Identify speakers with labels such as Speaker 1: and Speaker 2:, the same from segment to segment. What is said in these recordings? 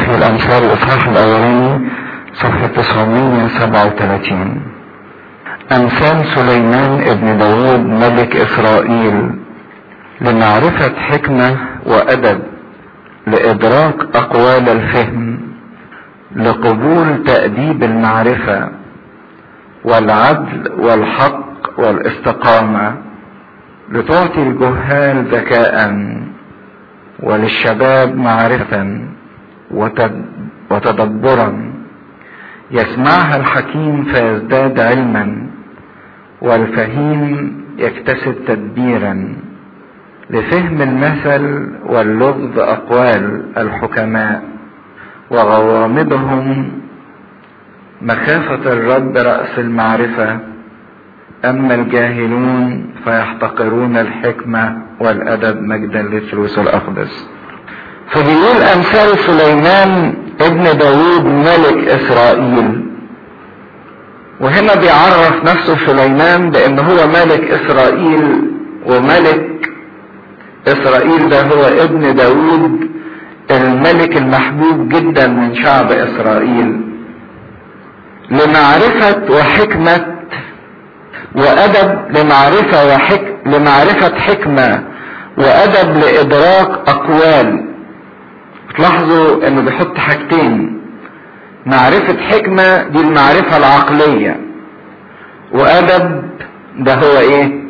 Speaker 1: سفر الأمثال الإصحاح الأولاني صفحة 937 أمثال سليمان ابن داود ملك إسرائيل لمعرفة حكمة وأدب لإدراك أقوال الفهم لقبول تأديب المعرفة والعدل والحق والاستقامة لتعطي الجهال ذكاء وللشباب معرفة وتدبرا يسمعها الحكيم فيزداد علما والفهيم يكتسب تدبيرا لفهم المثل واللغز اقوال الحكماء وغوامضهم مخافة الرب رأس المعرفة أما الجاهلون فيحتقرون الحكمة والأدب مجدا للثلوث الأقدس فبيقول أمثال سليمان ابن داود ملك إسرائيل وهنا بيعرف نفسه سليمان بأن هو ملك إسرائيل وملك إسرائيل ده هو ابن داود الملك المحبوب جدا من شعب إسرائيل لمعرفة وحكمة وأدب لمعرفة وحك لمعرفة حكمة وأدب لإدراك أقوال تلاحظوا إنه بيحط حاجتين معرفة حكمة دي المعرفة العقلية وأدب ده هو إيه؟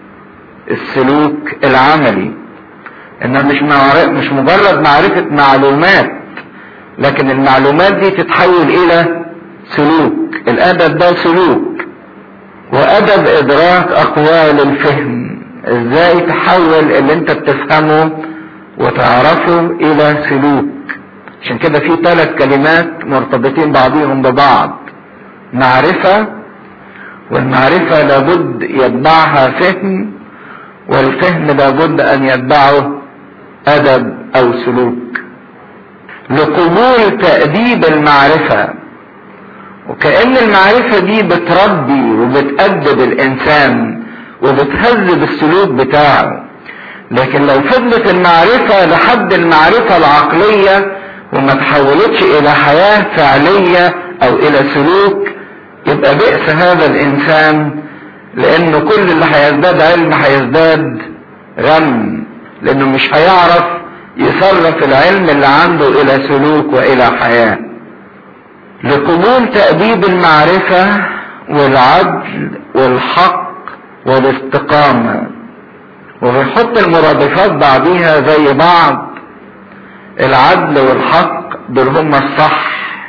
Speaker 1: السلوك العملي إنها مش معرفة مش مجرد معرفة معلومات لكن المعلومات دي تتحول إلى سلوك الأدب ده سلوك وادب ادراك اقوال الفهم ازاي تحول اللي انت بتفهمه وتعرفه الى سلوك عشان كده في ثلاث كلمات مرتبطين بعضهم ببعض معرفة والمعرفة لابد يتبعها فهم والفهم لابد ان يتبعه ادب او سلوك لقبول تأديب المعرفة وكأن المعرفة دي بتربي وبتأدب الإنسان وبتهذب السلوك بتاعه لكن لو فضلت المعرفة لحد المعرفة العقلية وما تحولتش إلى حياة فعلية أو إلى سلوك يبقى بئس هذا الإنسان لأنه كل اللي هيزداد علم هيزداد غم لأنه مش هيعرف يصرف العلم اللي عنده إلى سلوك وإلى حياة لقبول تأديب المعرفة والعدل والحق والاستقامة وبيحط المرادفات بعضيها زي بعض العدل والحق دول هما الصح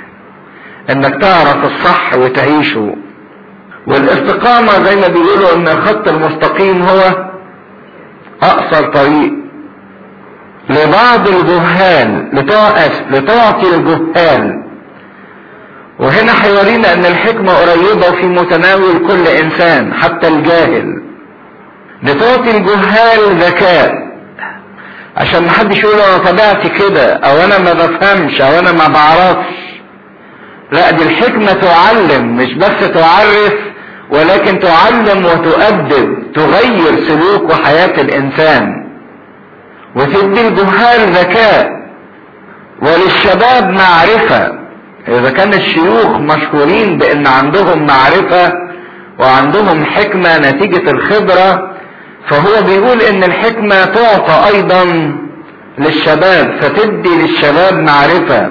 Speaker 1: انك تعرف الصح وتعيشه والاستقامة زي ما بيقولوا ان الخط المستقيم هو اقصر طريق لبعض الجهال لتعطي الجهال وهنا هيورينا ان الحكمة قريبة وفي متناول كل انسان حتى الجاهل لتعطي الجهال ذكاء عشان محدش يقول انا طبيعتي كده او انا ما بفهمش او انا ما بعرفش لا دي الحكمة تعلم مش بس تعرف ولكن تعلم وتؤدب تغير سلوك وحياة الانسان وتدي الجهال ذكاء وللشباب معرفه اذا كان الشيوخ مشهورين بان عندهم معرفة وعندهم حكمة نتيجة الخبرة فهو بيقول ان الحكمة تعطى ايضا للشباب فتدي للشباب معرفة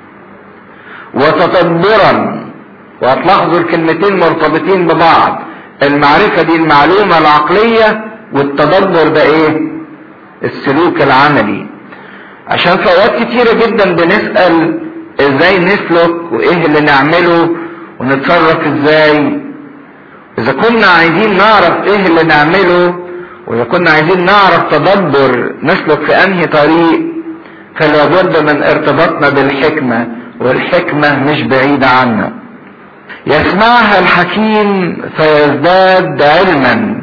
Speaker 1: وتطبرا وهتلاحظوا الكلمتين مرتبطين ببعض المعرفة دي المعلومة العقلية والتدبر ده ايه السلوك العملي عشان في اوقات كتيرة جدا بنسأل ازاي نسلك وايه اللي نعمله ونتصرف ازاي اذا كنا عايزين نعرف ايه اللي نعمله واذا كنا عايزين نعرف تدبر نسلك في انهي طريق فلا بد من ارتباطنا بالحكمة والحكمة مش بعيدة عنا يسمعها الحكيم فيزداد علما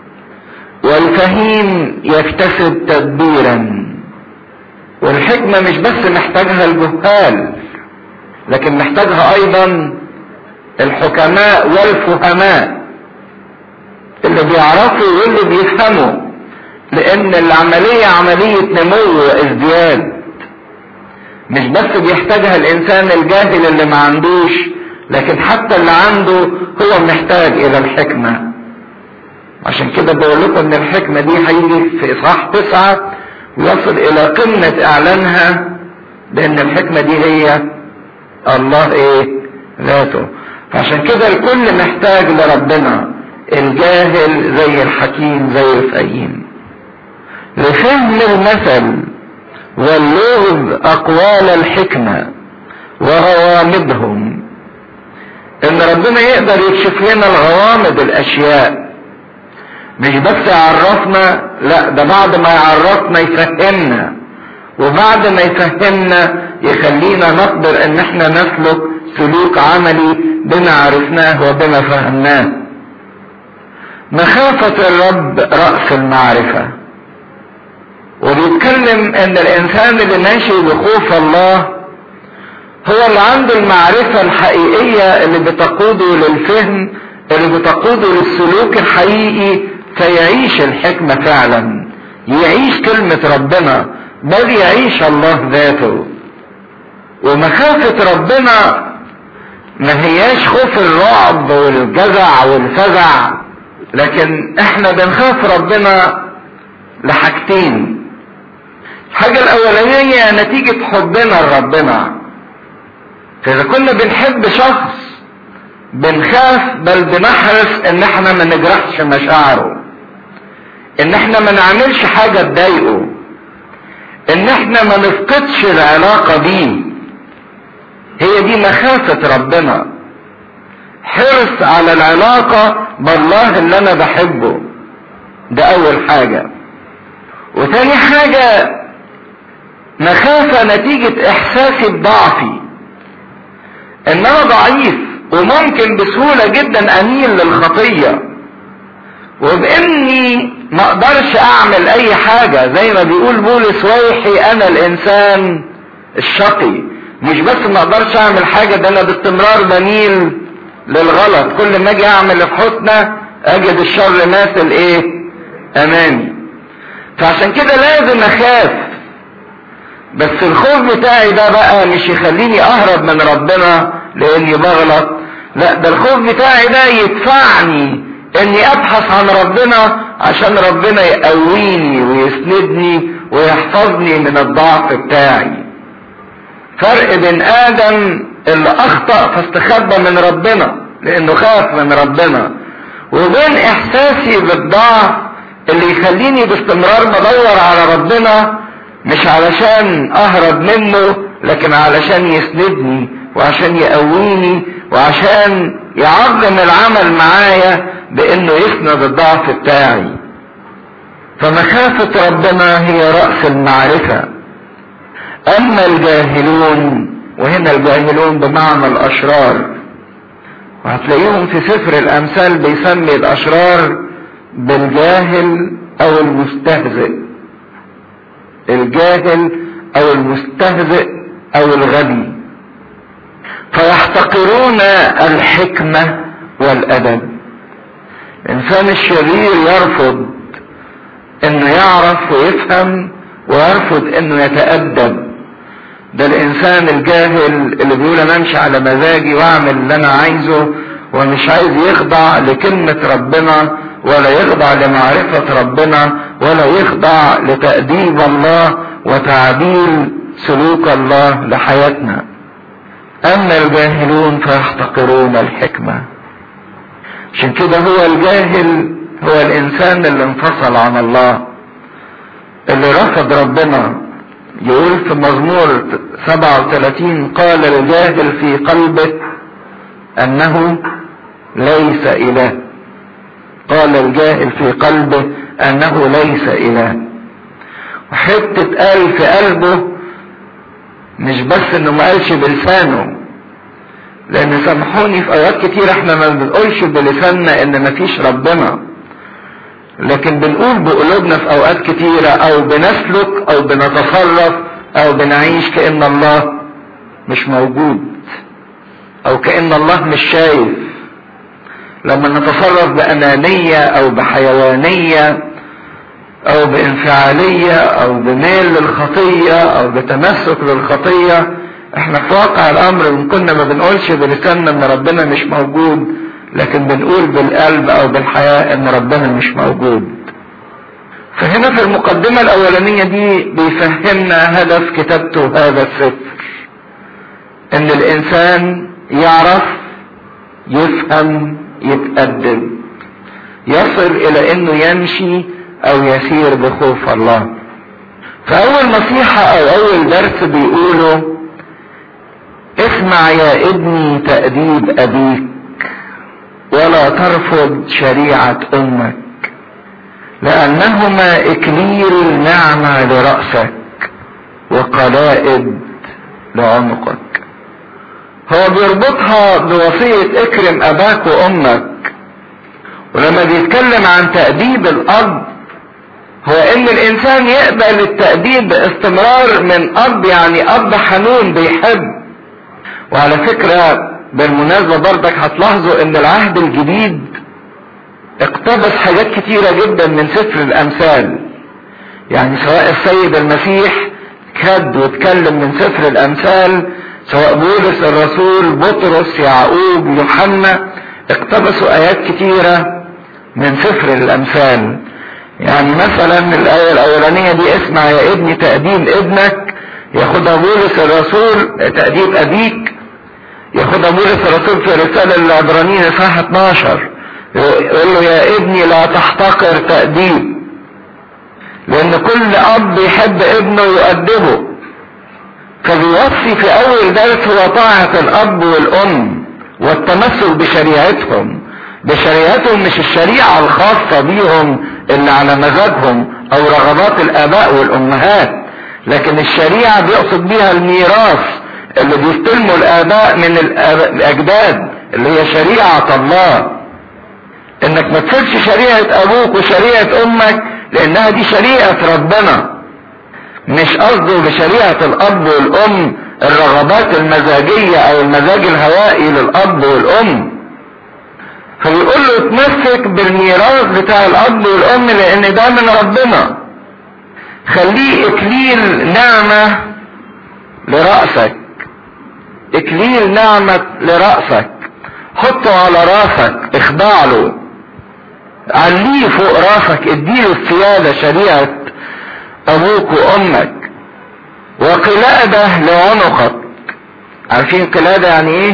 Speaker 1: والفهيم يكتسب تدبيرا والحكمة مش بس محتاجها الجهال لكن محتاجها ايضا الحكماء والفهماء اللي بيعرفوا واللي بيفهموا لان العملية عملية نمو وازدياد مش بس بيحتاجها الانسان الجاهل اللي ما عندوش لكن حتى اللي عنده هو محتاج الى الحكمة عشان كده بقول لكم ان الحكمة دي هيجي في اصحاح تسعة ويصل الى قمة اعلانها بان الحكمة دي هي الله ايه ذاته فعشان كده الكل محتاج لربنا الجاهل زي الحكيم زي الفهيم لفهم المثل واللغز اقوال الحكمة وغوامضهم ان ربنا يقدر يكشف لنا الغوامض الاشياء مش بس يعرفنا لا ده بعد ما يعرفنا يفهمنا وبعد ما يفهمنا يخلينا نقدر ان احنا نسلك سلوك عملي بما عرفناه وبما فهمناه مخافة الرب رأس المعرفة وبيتكلم ان الانسان اللي ماشي بخوف الله هو اللي عنده المعرفة الحقيقية اللي بتقوده للفهم اللي بتقوده للسلوك الحقيقي فيعيش الحكمة فعلا يعيش كلمة ربنا بل يعيش الله ذاته ومخافة ربنا ما هياش خوف الرعب والجزع والفزع لكن احنا بنخاف ربنا لحاجتين الحاجة الأولانية نتيجة حبنا لربنا فإذا كنا بنحب شخص بنخاف بل بنحرص إن احنا ما نجرحش مشاعره إن احنا ما نعملش حاجة تضايقه إن احنا ما نفقدش العلاقة بيه هي دي مخافة ربنا حرص على العلاقة بالله اللي أنا بحبه ده أول حاجة وتاني حاجة مخافة نتيجة إحساسي بضعفي إن أنا ضعيف وممكن بسهولة جدا أميل للخطية وبإني ما أقدرش أعمل أي حاجة زي ما بيقول بولس ويحي أنا الإنسان الشقي مش بس ما أقدرش أعمل حاجة ده أنا باستمرار بميل للغلط كل ما أجي أعمل الحسنى أجد الشر ماثل إيه أمامي فعشان كده لازم أخاف بس الخوف بتاعي ده بقى مش يخليني اهرب من ربنا لاني بغلط لا ده الخوف بتاعي ده يدفعني اني ابحث عن ربنا عشان ربنا يقويني ويسندني ويحفظني من الضعف بتاعي فرق بين ادم اللي اخطأ فاستخبى من ربنا لانه خاف من ربنا وبين احساسي بالضعف اللي يخليني باستمرار بدور على ربنا مش علشان اهرب منه لكن علشان يسندني وعشان يقويني وعشان يعظم العمل معايا بانه يسند الضعف بتاعي فمخافة ربنا هي رأس المعرفة اما الجاهلون وهنا الجاهلون بمعنى الاشرار وهتلاقيهم في سفر الامثال بيسمي الاشرار بالجاهل او المستهزئ الجاهل او المستهزئ او الغبي فيحتقرون الحكمة والادب الانسان الشرير يرفض انه يعرف ويفهم ويرفض انه يتأدب ده الانسان الجاهل اللي بيقول انا امشي على مزاجي واعمل اللي انا عايزه ومش عايز يخضع لكلمة ربنا ولا يخضع لمعرفة ربنا ولا يخضع لتأديب الله وتعديل سلوك الله لحياتنا أما الجاهلون فيحتقرون الحكمة عشان كده هو الجاهل هو الإنسان اللي انفصل عن الله اللي رفض ربنا يقول في مزمور 37 قال الجاهل في قلبه أنه ليس إله قال الجاهل في قلبه انه ليس اله وحتة قال في قلبه مش بس انه ما قالش بلسانه لان سامحوني في اوقات كتير احنا ما بنقولش بلساننا ان مفيش ربنا لكن بنقول بقلوبنا في اوقات كتيرة او بنسلك او بنتصرف او بنعيش كأن الله مش موجود او كأن الله مش شايف لما نتصرف بأنانية أو بحيوانية او بانفعالية او بميل للخطية او بتمسك للخطية احنا في واقع الامر ان كنا ما بنقولش بلساننا ان ربنا مش موجود لكن بنقول بالقلب او بالحياة ان ربنا مش موجود فهنا في المقدمة الاولانية دي بيفهمنا هدف كتابته هذا السفر ان الانسان يعرف يفهم يتأدب يصل الى انه يمشي او يسير بخوف الله فاول نصيحة او اول درس بيقوله اسمع يا ابني تأديب ابيك ولا ترفض شريعة امك لانهما اكليل نعمة لرأسك وقلائد لعنقك هو بيربطها بوصية اكرم اباك وامك ولما بيتكلم عن تأديب الاب هو ان الانسان يقبل التأديب باستمرار من اب يعني اب حنون بيحب وعلى فكرة بالمناسبة برضك هتلاحظوا ان العهد الجديد اقتبس حاجات كتيرة جدا من سفر الامثال يعني سواء السيد المسيح خد واتكلم من سفر الامثال سواء بولس الرسول بطرس يعقوب يوحنا اقتبسوا ايات كتيرة من سفر الامثال يعني مثلا الايه الاولانية دي اسمع يا ابني تأديب ابنك ياخدها بولس الرسول تأديب ابيك ياخدها بولس الرسول في رسالة العبرانيين اصحاح 12 يقول له يا ابني لا تحتقر تأديب لان كل اب يحب ابنه يؤدبه فبيوصي في اول درس هو طاعة الاب والام والتمسك بشريعتهم بشريعتهم مش الشريعة الخاصة بيهم اللي على مزاجهم او رغبات الاباء والامهات لكن الشريعة بيقصد بيها الميراث اللي بيستلموا الاباء من الاجداد اللي هي شريعة الله انك ما تسيبش شريعة ابوك وشريعة امك لانها دي شريعة ربنا مش قصده بشريعة الاب والام الرغبات المزاجية او المزاج الهوائي للاب والام فبيقول له اتمسك بالميراث بتاع الاب والام لان ده من ربنا خليه اكليل نعمة لرأسك اكليل نعمة لرأسك حطه على راسك اخضع له عليه فوق راسك اديله السيادة شريعة ابوك وامك وقلادة لعنقك عارفين قلادة يعني ايه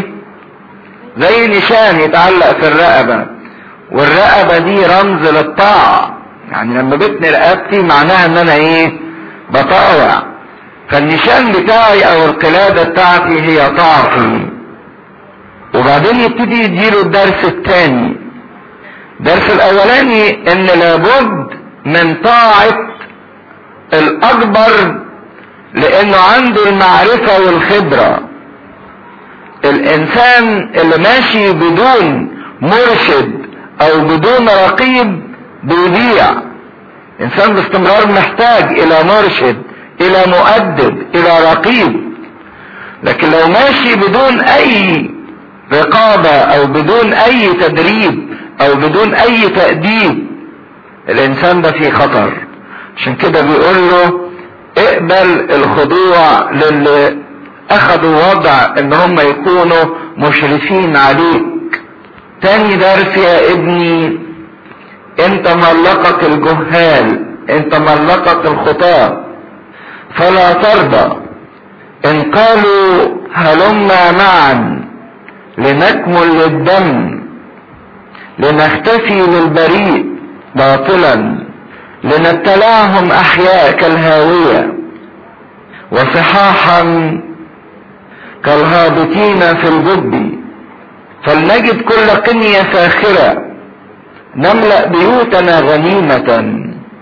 Speaker 1: زي نشان يتعلق في الرقبة والرقبة دي رمز للطاعة يعني لما بتني رقبتي معناها ان انا ايه بطاوع فالنشان بتاعي او القلادة بتاعتي هي طاعتي وبعدين يبتدي يديله الدرس الثاني الدرس الاولاني ان لابد من طاعة الاكبر لانه عنده المعرفة والخبرة الانسان اللي ماشي بدون مرشد او بدون رقيب بيضيع انسان باستمرار محتاج الى مرشد الى مؤدب الى رقيب لكن لو ماشي بدون اي رقابة او بدون اي تدريب او بدون اي تأديب الانسان ده في خطر عشان كده بيقول له اقبل الخضوع للي اخذوا وضع ان هم يكونوا مشرفين عليك تاني درس يا ابني انت ملقك الجهال انت ملقك الخطاة فلا ترضى ان قالوا هلما معا لنكمل للدم لنختفي للبريء باطلا لنبتلعهم احياء كالهاوية وصحاحا كالهابطين في الجب فلنجد كل قنية فاخرة نملأ بيوتنا غنيمة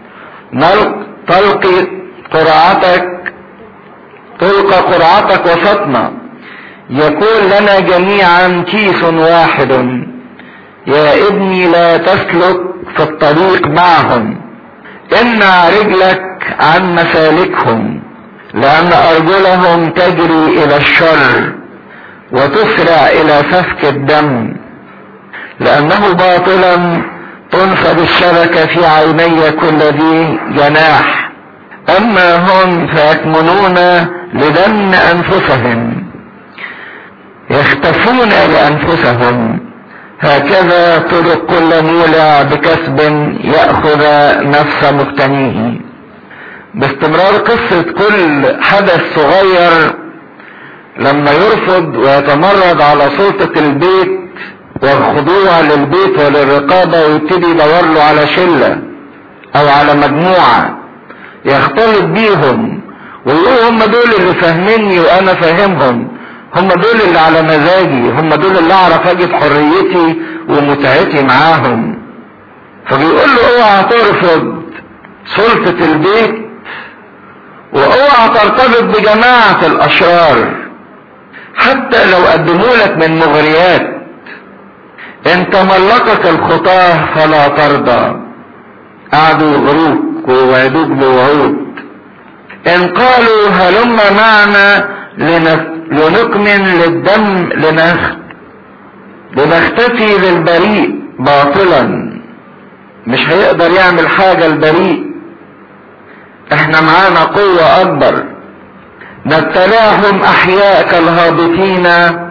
Speaker 1: تلقي قرعتك تلقى قرعتك وسطنا يكون لنا جميعا كيس واحد يا ابني لا تسلك في الطريق معهم امنع رجلك عن مسالكهم لان ارجلهم تجري الى الشر وتسرع الى سفك الدم لانه باطلا تنفذ الشبكة في عيني كل ذي جناح اما هم فيكمنون لدن انفسهم يختفون لانفسهم هكذا طرق كل مولع بكسب يأخذ نفس مقتنيه باستمرار قصة كل حدث صغير لما يرفض ويتمرد على سلطة البيت والخضوع للبيت وللرقابة ويبتدي يدور له على شلة او على مجموعة يختلط بيهم ويقول هم دول اللي فاهميني وانا فاهمهم هم دول اللي على مزاجي هم دول اللي اعرف اجد حريتي ومتعتي معاهم فبيقول له اوعى ترفض سلطة البيت واوعى ترتبط بجماعة الاشرار حتى لو قدموا لك من مغريات ان تملكك الخطاه فلا ترضى قعدوا يغروك ويوعدوك بوعود ان قالوا هلم معنا لنكمن للدم لنخ لنختفي للبريء باطلا مش هيقدر يعمل حاجة البريء احنا معانا قوة اكبر نبتلاهم احياء كالهابطين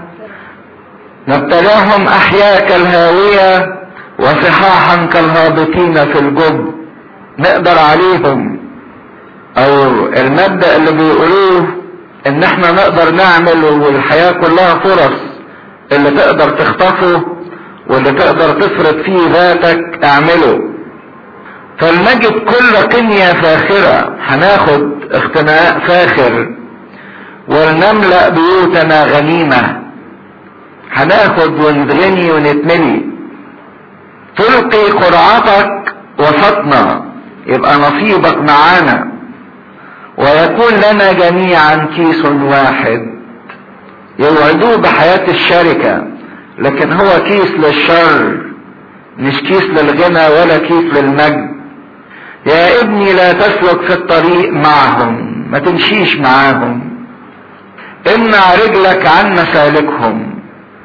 Speaker 1: نبتلاهم احياء كالهاوية وصحاحا كالهابطين في الجب نقدر عليهم او المبدأ اللي بيقولوه ان احنا نقدر نعمل والحياة كلها فرص اللي تقدر تخطفه واللي تقدر تفرض فيه ذاتك اعمله فلنجد كل قنية فاخرة هناخد اختناء فاخر ولنملأ بيوتنا غنيمة هناخد ونتغني ونتملي تلقي قرعتك وسطنا يبقى نصيبك معانا ويكون لنا جميعا كيس واحد يوعدوه بحياة الشركة لكن هو كيس للشر مش كيس للغنى ولا كيس للمجد يا ابني لا تسلك في الطريق معهم ما تمشيش معاهم امنع رجلك عن مسالكهم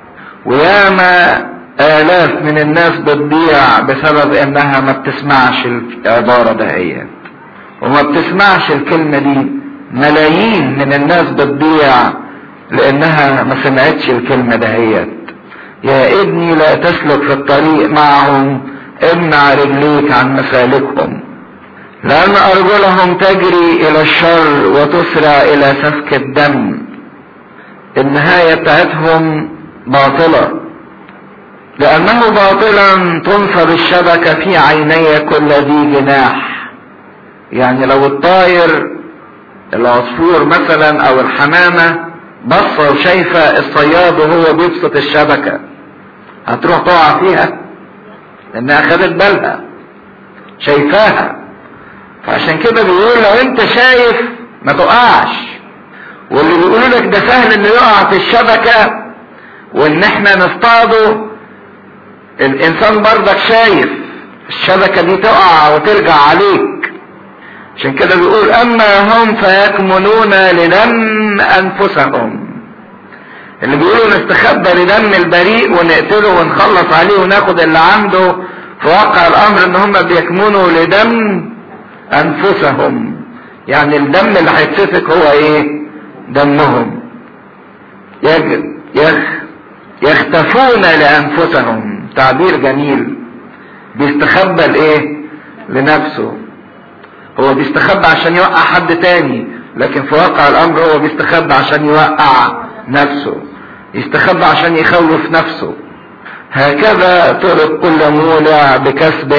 Speaker 1: وياما آلاف من الناس بتضيع بسبب انها ما بتسمعش العبارة دهيت وما بتسمعش الكلمة دي ملايين من الناس بتضيع لانها ما سمعتش الكلمة دهيت يا ابني لا تسلك في الطريق معهم امنع رجليك عن مسالكهم لان ارجلهم تجري الى الشر وتسرع الى سفك الدم النهاية بتاعتهم باطلة لانه باطلا تنصب الشبكة في عيني كل ذي جناح يعني لو الطاير العصفور مثلا او الحمامة بصة وشايفة الصياد وهو بيبسط الشبكة هتروح تقع فيها لانها خدت بالها شايفاها فعشان كده بيقول لو انت شايف ما تقعش واللي بيقولوا لك ده سهل انه يقع في الشبكة وان احنا نصطاده الانسان برضك شايف الشبكة دي تقع وترجع عليك عشان كده بيقول اما هم فيكمنون لدم انفسهم اللي بيقولوا نستخبى لدم البريء ونقتله ونخلص عليه وناخد اللي عنده في واقع الامر ان هم بيكمنوا لدم انفسهم يعني الدم اللي هيتسفك هو ايه دمهم يج... يخ... يختفون لانفسهم تعبير جميل بيستخبى لايه لنفسه هو بيستخبى عشان يوقع حد تاني لكن في واقع الامر هو بيستخبى عشان يوقع نفسه يستخبى عشان يخوف نفسه هكذا طرق كل مولع بكسب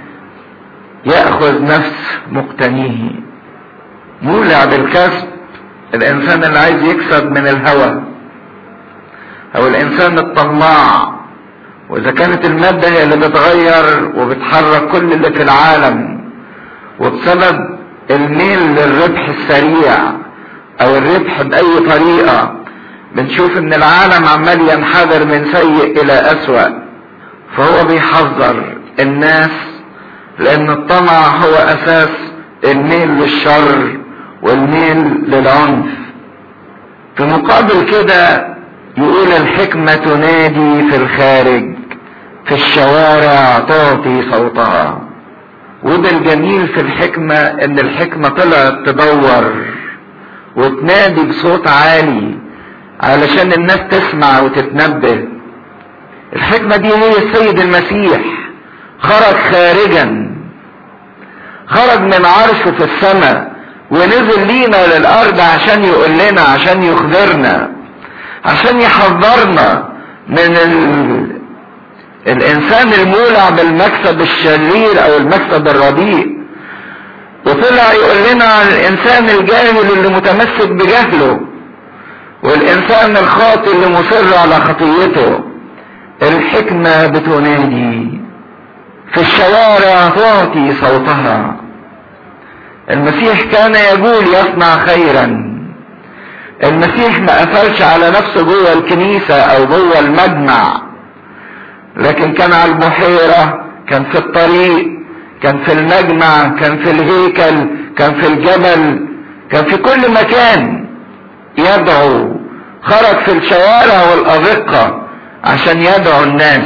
Speaker 1: يأخذ نفس مقتنيه مولع بالكسب الانسان اللي عايز يكسب من الهوى او الانسان الطماع واذا كانت المادة هي اللي بتغير وبتحرك كل اللي في العالم وبسبب الميل للربح السريع او الربح باي طريقة بنشوف ان العالم عمال ينحدر من سيء الى اسوأ فهو بيحذر الناس لان الطمع هو اساس الميل للشر والميل للعنف في مقابل كده يقول الحكمة تنادي في الخارج في الشوارع تعطي صوتها وده الجميل في الحكمة ان الحكمة طلعت تدور وتنادي بصوت عالي علشان الناس تسمع وتتنبه الحكمة دي هي السيد المسيح خرج خارجا خرج من عرشه في السماء ونزل لينا للارض عشان يقول لنا عشان يخبرنا عشان يحذرنا من ال... الانسان المولع بالمكسب الشرير او المكسب الرديء وطلع يقول لنا عن الانسان الجاهل اللي متمسك بجهله والانسان الخاطئ اللي مصر على خطيته الحكمة بتنادي في الشوارع تعطي صوتها المسيح كان يقول يصنع خيرا المسيح ما قفلش على نفسه جوه الكنيسة او جوه المجمع لكن كان على البحيرة كان في الطريق كان في المجمع كان في الهيكل كان في الجبل كان في كل مكان يدعو خرج في الشوارع والأذقة عشان يدعو الناس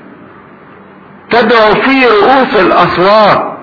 Speaker 1: تدعو في رؤوس الأسواق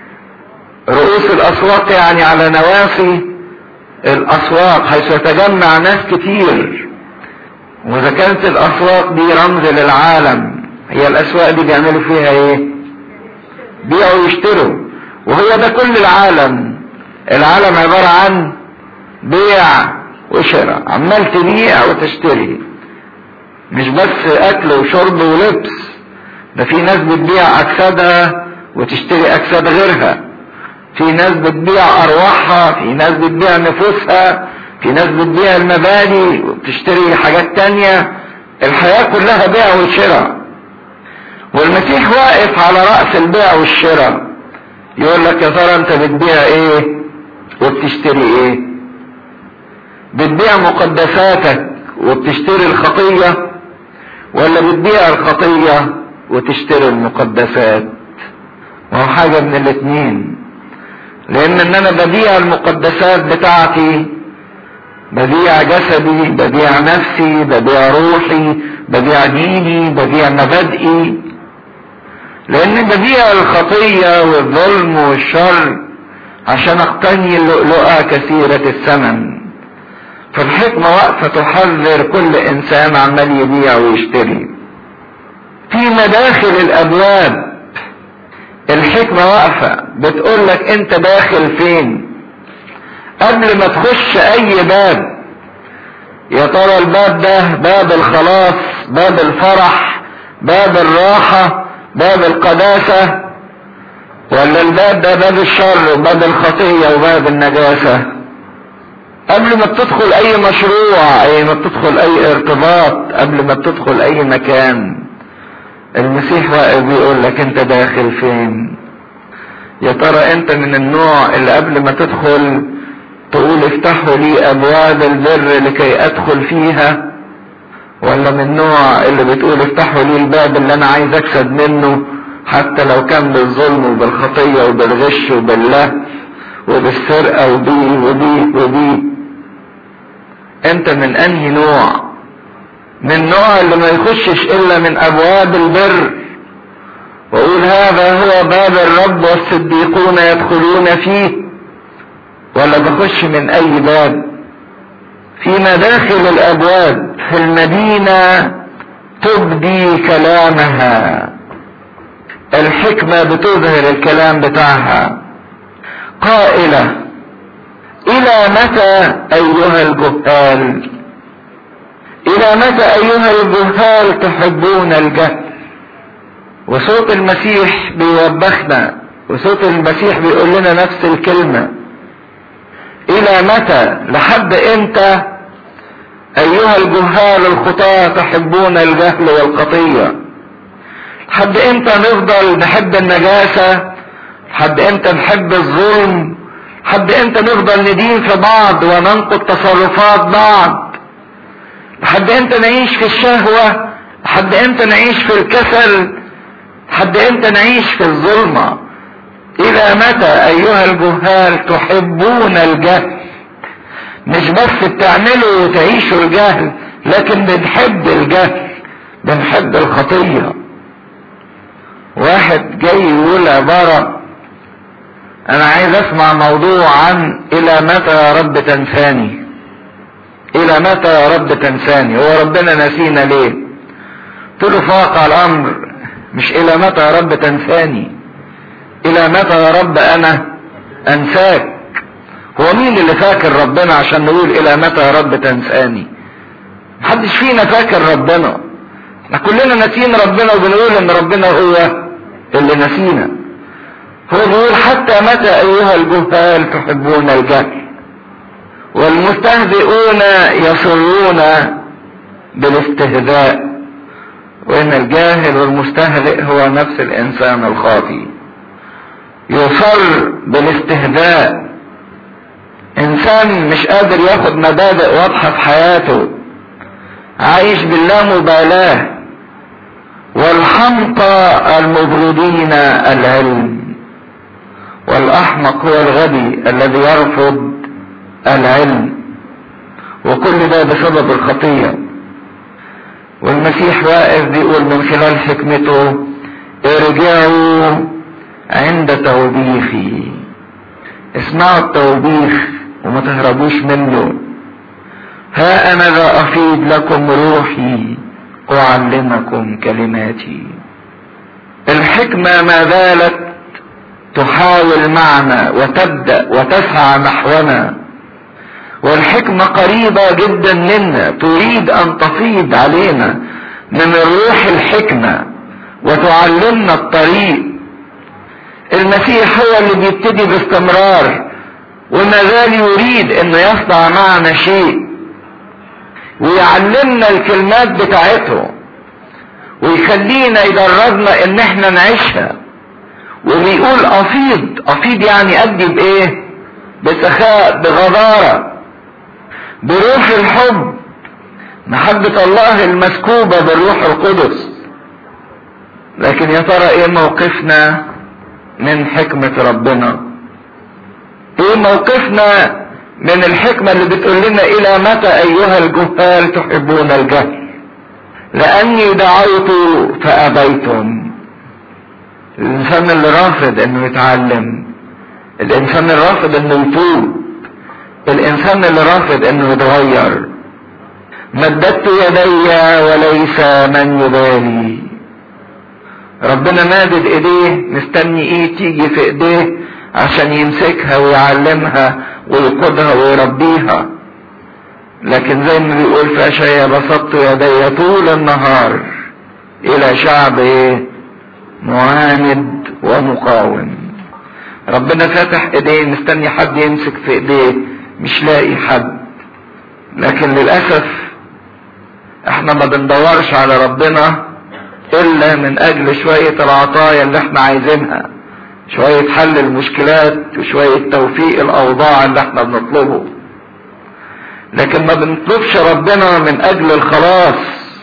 Speaker 1: رؤوس الأسواق يعني على نواصي الأسواق حيث يتجمع ناس كتير وإذا كانت الأسواق دي رمز للعالم هي الأسواق دي بيعملوا فيها إيه؟ بيعوا ويشتروا وهو ده كل العالم العالم عبارة عن بيع وشراء عمال تبيع وتشتري مش بس اكل وشرب ولبس ده في ناس بتبيع اجسادها وتشتري اجساد غيرها في ناس بتبيع ارواحها في ناس بتبيع نفوسها في ناس بتبيع المباني وبتشتري حاجات تانية الحياة كلها بيع وشراء والمسيح واقف على رأس البيع والشراء يقول لك يا ترى انت بتبيع ايه وبتشتري ايه بتبيع مقدساتك وبتشتري الخطية ولا بتبيع الخطية وتشتري المقدسات وهو حاجة من الاتنين لان ان انا ببيع المقدسات بتاعتي ببيع جسدي ببيع نفسي ببيع روحي ببيع ديني ببيع مبادئي لان ببيع الخطية والظلم والشر عشان اقتني اللؤلؤة كثيرة الثمن فالحكمة واقفة تحذر كل انسان عمال يبيع ويشتري في مداخل الابواب الحكمة واقفة بتقول لك انت داخل فين قبل ما تخش اي باب يا ترى الباب ده باب الخلاص باب الفرح باب الراحة باب القداسة ولا الباب ده باب الشر وباب الخطية وباب النجاسة قبل ما تدخل اي مشروع اي ما تدخل اي ارتباط قبل ما تدخل اي مكان المسيح واقف بيقول لك انت داخل فين يا ترى انت من النوع اللي قبل ما تدخل تقول افتحوا لي ابواب البر لكي ادخل فيها ولا من النوع اللي بتقول افتحوا لي الباب اللي انا عايز اكسب منه حتى لو كان بالظلم وبالخطية وبالغش وبالله وبالسرقة وبي وبي وبي انت من انهي نوع من النوع اللي ما يخشش الا من ابواب البر واقول هذا هو باب الرب والصديقون يدخلون فيه ولا بخش من اي باب في مداخل الابواب في المدينة تبدي كلامها الحكمة بتظهر الكلام بتاعها قائلة الى متى ايها الجهال الى متى ايها الجهال تحبون الجهل وصوت المسيح بيوبخنا وصوت المسيح بيقول لنا نفس الكلمة الى متى لحد امتى ايها الجهال الخطاة تحبون الجهل والخطية لحد امتى نفضل نحب النجاسة لحد امتى نحب الظلم لحد امتى نفضل ندين في بعض وننقض تصرفات بعض لحد امتى نعيش في الشهوة لحد امتى نعيش في الكسل لحد امتى نعيش في الظلمة الى متى ايها الجهال تحبون الجهل مش بس بتعملوا وتعيشوا الجهل لكن بنحب الجهل بنحب الخطية واحد جاي يقول عبارة انا عايز اسمع موضوع عن الى متى يا رب تنساني الى متى يا رب تنساني هو ربنا نسينا ليه قلت له فاقع الامر مش الى متى يا رب تنساني الى متى يا رب انا انساك هو مين اللي فاكر ربنا عشان نقول الى متى يا رب تنساني محدش فينا فاكر ربنا احنا كلنا ناسيين ربنا وبنقول ان ربنا هو اللي نسينا هو بيقول حتى متى ايها الجهال تحبون الجهل والمستهزئون يصرون بالاستهزاء وان الجاهل والمستهزئ هو نفس الانسان الخاطي يصر بالاستهزاء انسان مش قادر ياخد مبادئ واضحه في حياته عايش باللامبالاه والحمقى المبردين العلم والاحمق هو الغبي الذي يرفض العلم وكل ده بسبب الخطيه والمسيح واقف بيقول من خلال حكمته ارجعوا عند توبيخي اسمعوا التوبيخ وما تهربوش منه ها انا ذا افيض لكم روحي اعلمكم كلماتي الحكمة ما زالت تحاول معنا وتبدأ وتسعى نحونا والحكمة قريبة جدا منا تريد ان تفيض علينا من الروح الحكمة وتعلمنا الطريق المسيح هو اللي بيبتدي باستمرار وما زال يريد انه يصنع معنا شيء ويعلمنا الكلمات بتاعته ويخلينا يدربنا ان احنا نعيشها وبيقول افيض افيض يعني ادي بايه بسخاء بغضارة بروح الحب محبة الله المسكوبة بالروح القدس لكن يا ترى ايه موقفنا من حكمة ربنا ايه موقفنا من الحكمة اللي بتقول لنا الى متى ايها الجهال تحبون الجهل لاني دعوت فابيتم الانسان اللي رافض انه يتعلم الانسان اللي رافض انه يتوب الانسان اللي رافض انه يتغير مددت يدي وليس من يبالي ربنا مادد ايديه مستني ايه تيجي في ايديه عشان يمسكها ويعلمها ويقودها ويربيها لكن زي ما بيقول في اشعياء بسطت يدي طول النهار الى شعب ايه معاند ومقاوم ربنا فاتح ايديه مستني حد يمسك في ايديه مش لاقي حد لكن للاسف احنا ما بندورش على ربنا الا من اجل شوية العطايا اللي احنا عايزينها شوية حل المشكلات وشوية توفيق الاوضاع اللي احنا بنطلبه لكن ما بنطلبش ربنا من اجل الخلاص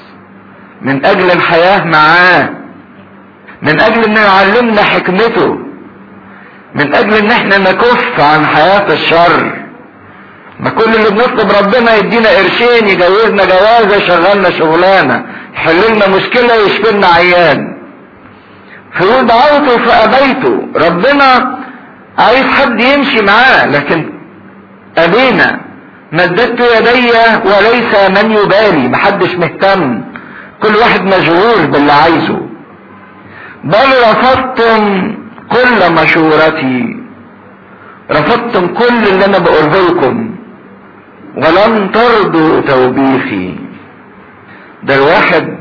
Speaker 1: من اجل الحياة معاه من اجل انه يعلمنا حكمته من اجل ان احنا نكف عن حياة الشر ما كل اللي بنطلب ربنا يدينا قرشين يجوزنا جوازة يشغلنا شغلانة يحل لنا مشكلة يشفي لنا عيان فيقول دعوته فأبيته ربنا عايز حد يمشي معاه لكن أبينا مددت يدي وليس من يبالي محدش مهتم كل واحد مشغول باللي عايزه بل رفضتم كل مشورتي رفضتم كل اللي انا بقوله لكم ولم ترضوا توبيخي ده الواحد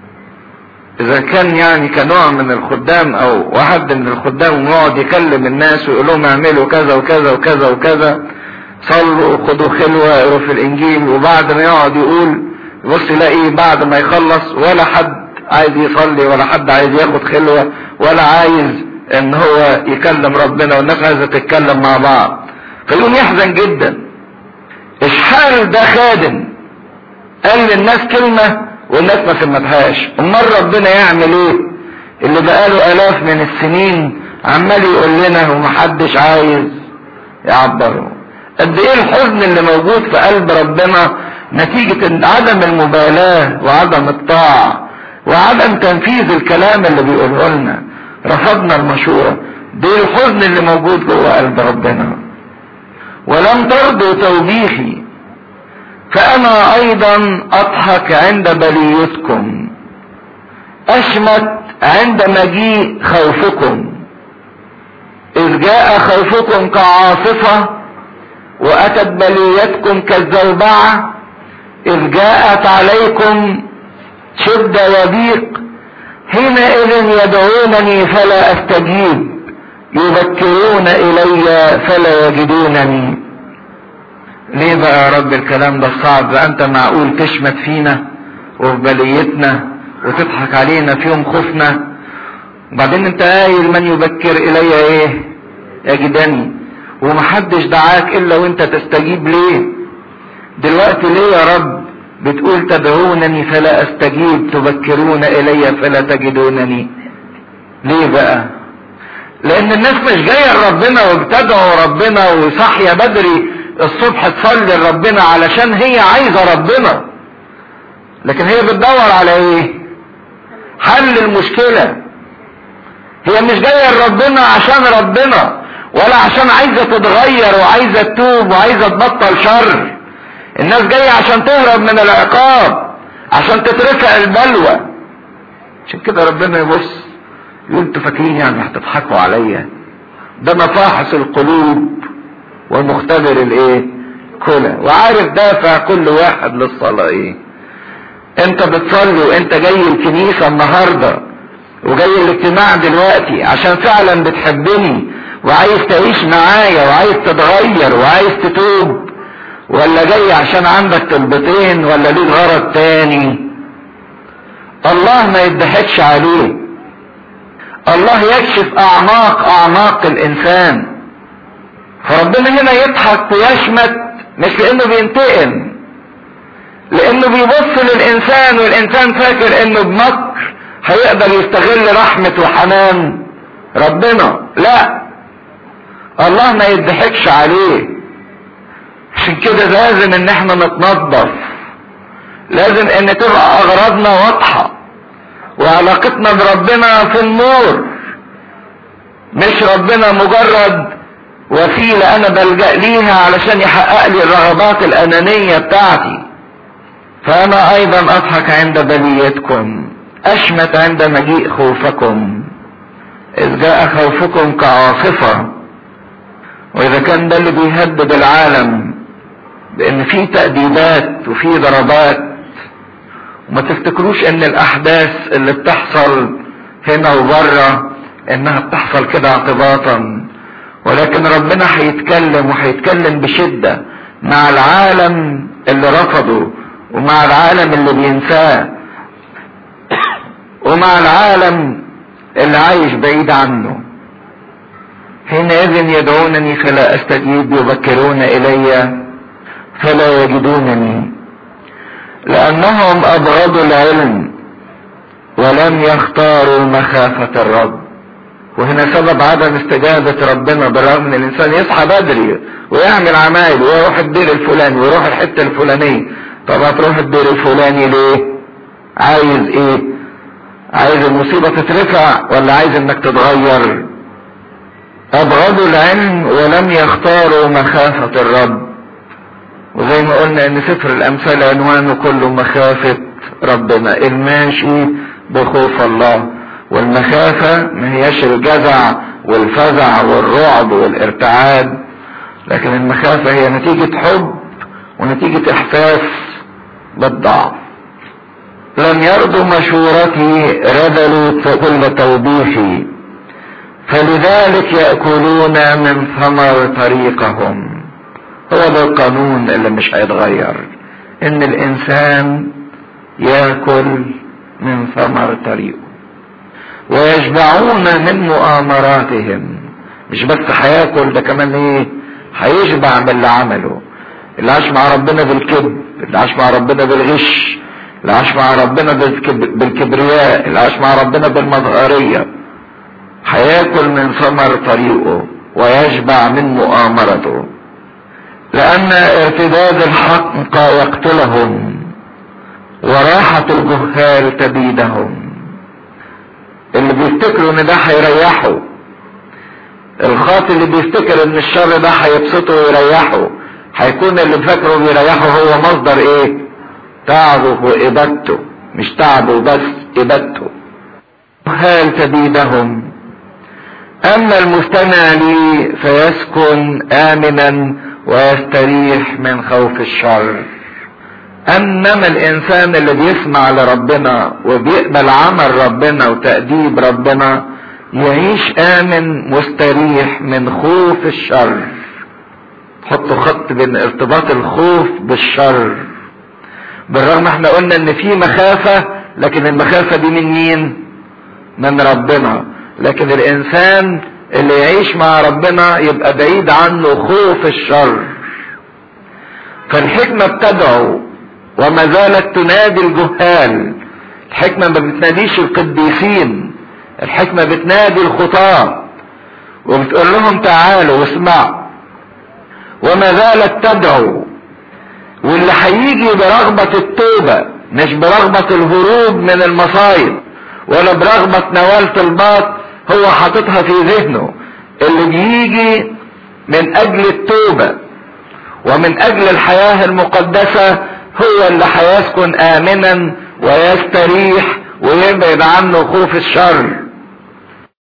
Speaker 1: اذا كان يعني كنوع من الخدام او واحد من الخدام يقعد يكلم الناس ويقول لهم اعملوا كذا وكذا وكذا وكذا صلوا خدوا خلوة اقروا في الانجيل وبعد ما يقعد يقول يبص يلاقي بعد ما يخلص ولا حد عايز يصلي ولا حد عايز ياخد خلوة ولا عايز ان هو يكلم ربنا والناس عايزة تتكلم مع بعض فيقوم يحزن جدا اشحال ده خادم قال للناس كلمة والناس ما سمتهاش امال ربنا يعمل ايه اللي بقاله الاف من السنين عمال يقول لنا ومحدش عايز يعبره قد ايه الحزن اللي موجود في قلب ربنا نتيجة عدم المبالاة وعدم الطاعة وعدم تنفيذ الكلام اللي بيقوله لنا رفضنا المشورة دي الحزن اللي موجود جوه قلب ربنا ولم ترضوا توبيخي فانا ايضا اضحك عند بليتكم اشمت عند مجيء خوفكم اذ جاء خوفكم كعاصفة واتت بليتكم كالزوبعة اذ جاءت عليكم شدة وضيق حينئذ يدعونني فلا استجيب يبكرون الي فلا يجدونني ليه بقى يا رب الكلام ده صعب انت معقول تشمت فينا وفي بليتنا وتضحك علينا في يوم خوفنا وبعدين انت قايل من يبكر الي ايه يجدني ومحدش دعاك الا وانت تستجيب ليه دلوقتي ليه يا رب بتقول تدعونني فلا استجيب تبكرون الي فلا تجدونني ليه بقى لان الناس مش جايه لربنا وبتدعو ربنا وصاحيه بدري الصبح تصلي لربنا علشان هي عايزه ربنا لكن هي بتدور على ايه حل المشكله هي مش جايه لربنا عشان ربنا ولا عشان عايزه تتغير وعايزه تتوب وعايزه تبطل شر الناس جايه عشان تهرب من العقاب عشان تترفع البلوى عشان كده ربنا يبص يقول انتوا فاكرين يعني هتضحكوا عليا ده مفاحص القلوب ومختبر الايه كلى وعارف دافع كل واحد للصلاة ايه انت بتصلي وانت جاي الكنيسة النهاردة وجاي الاجتماع دلوقتي عشان فعلا بتحبني وعايز تعيش معايا وعايز تتغير وعايز تتوب ولا جاي عشان عندك طلبتين ولا ليك غرض تاني الله ما يضحكش عليه الله يكشف اعماق اعماق الانسان فربنا هنا يضحك ويشمت مش لانه بينتقم لانه بيبص للانسان والانسان فاكر انه بمكر هيقدر يستغل رحمة وحنان ربنا لا الله ما يضحكش عليه عشان كده لازم ان احنا نتنظف لازم ان تبقى اغراضنا واضحة وعلاقتنا بربنا في النور مش ربنا مجرد وسيلة انا بلجأ ليها علشان يحقق لي الرغبات الانانية بتاعتي فانا ايضا اضحك عند بليتكم اشمت عند مجيء خوفكم اذ جاء خوفكم كعاصفة واذا كان ده اللي بيهدد العالم بان في تأديبات وفي ضربات وما تفتكروش ان الاحداث اللي بتحصل هنا وبره انها بتحصل كده اعتباطا ولكن ربنا هيتكلم وهيتكلم بشدة مع العالم اللي رفضه ومع العالم اللي بينساه ومع العالم اللي عايش بعيد عنه حينئذ يدعونني فلا استجيب يبكرون الي فلا يجدونني لانهم ابغضوا العلم ولم يختاروا مخافة الرب وهنا سبب عدم استجابة ربنا بالرغم ان الانسان يصحى بدري ويعمل عمايل ويروح الدير الفلاني ويروح الحتة الفلانية طب هتروح الدير الفلاني ليه عايز ايه عايز المصيبة تترفع ولا عايز انك تتغير ابغضوا العلم ولم يختاروا مخافة الرب وزي ما قلنا ان سفر الامثال عنوانه كله مخافة ربنا الماشي بخوف الله والمخافة ما هياش الجزع والفزع والرعب والارتعاد لكن المخافة هي نتيجة حب ونتيجة احساس بالضعف لم يرضوا مشورتي رذلوا كل توبيخي فلذلك يأكلون من ثمر طريقهم هو ده القانون اللي مش هيتغير ان الانسان ياكل من ثمر طريقه ويشبعون من مؤامراتهم مش بس هياكل ده كمان ايه هيشبع باللي عمله اللي عاش مع ربنا بالكذب اللي عاش مع ربنا بالغش اللي عاش مع ربنا بالكبرياء اللي عاش مع ربنا بالمظهرية هياكل من ثمر طريقه ويشبع من مؤامرته لأن ارتداد الحق يقتلهم وراحة الجهال تبيدهم اللي بيفتكروا ان ده هيريحه الخاطئ اللي بيفتكر ان الشر ده هيبسطه ويريحه هيكون اللي فاكره بيريحه هو مصدر ايه تعبه وابادته مش تعبه بس ابادته هل تبيدهم اما المستمع لي فيسكن امنا ويستريح من خوف الشر انما الانسان اللي بيسمع لربنا وبيقبل عمل ربنا وتأديب ربنا يعيش امن مستريح من خوف الشر حطوا خط بين ارتباط الخوف بالشر بالرغم احنا قلنا ان في مخافة لكن المخافة دي من مين من ربنا لكن الانسان اللي يعيش مع ربنا يبقى بعيد عنه خوف الشر فالحكمة بتدعو وما زالت تنادي الجهال الحكمة ما بتناديش القديسين الحكمة بتنادي الخطاة وبتقول لهم تعالوا واسمعوا وما زالت تدعو واللي هيجي برغبة التوبة مش برغبة الهروب من المصايب ولا برغبة نوال طلبات هو حاططها في ذهنه اللي بيجي من اجل التوبة ومن اجل الحياة المقدسة هو اللي هيسكن امنا ويستريح ويبعد عنه خوف الشر